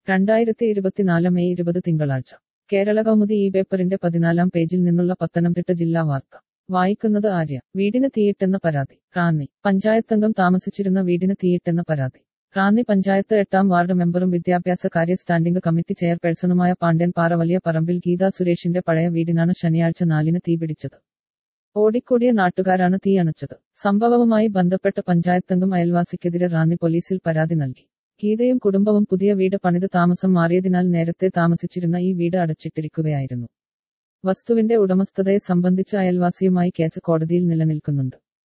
രണ്ടായിരത്തി ഇരുപത്തിനാല് മെയ് ഇരുപത് തിങ്കളാഴ്ച കേരള കൗമുദി ഈ പേപ്പറിന്റെ പതിനാലാം പേജിൽ നിന്നുള്ള പത്തനംതിട്ട ജില്ലാ വാർത്ത വായിക്കുന്നത് ആര്യ വീടിന് തീയിട്ടെന്ന പരാതി റാന്നി പഞ്ചായത്തംഗം താമസിച്ചിരുന്ന വീടിന് തീയിട്ടെന്ന പരാതി റാന്നി പഞ്ചായത്ത് എട്ടാം വാർഡ് മെമ്പറും വിദ്യാഭ്യാസ കാര്യ സ്റ്റാൻഡിംഗ് കമ്മിറ്റി ചെയർപേഴ്സണുമായ പാണ്ഡ്യൻ പാറവലിയ പറമ്പിൽ ഗീതാ സുരേഷിന്റെ പഴയ വീടിനാണ് ശനിയാഴ്ച നാലിന് തീപിടിച്ചത് ഓടിക്കൂടിയ നാട്ടുകാരാണ് തീ അണച്ചത് സംഭവവുമായി ബന്ധപ്പെട്ട് പഞ്ചായത്തംഗം അയൽവാസിക്കെതിരെ റാന്നി പോലീസിൽ പരാതി നൽകി ഗീതയും കുടുംബവും പുതിയ വീട് പണിത് താമസം മാറിയതിനാൽ നേരത്തെ താമസിച്ചിരുന്ന ഈ വീട് അടച്ചിട്ടിരിക്കുകയായിരുന്നു വസ്തുവിന്റെ ഉടമസ്ഥതയെ സംബന്ധിച്ച് അയൽവാസിയുമായി കേസ് കോടതിയിൽ നിലനിൽക്കുന്നുണ്ട്